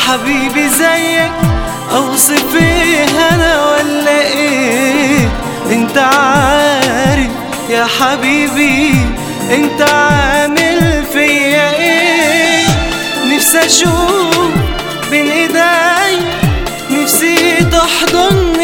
حبيبي زيك اوصف ايه انا ولا ايه انت عارف يا حبيبي انت عامل فيا ايه نفسي اشوف بين ايدي نفسي تحضن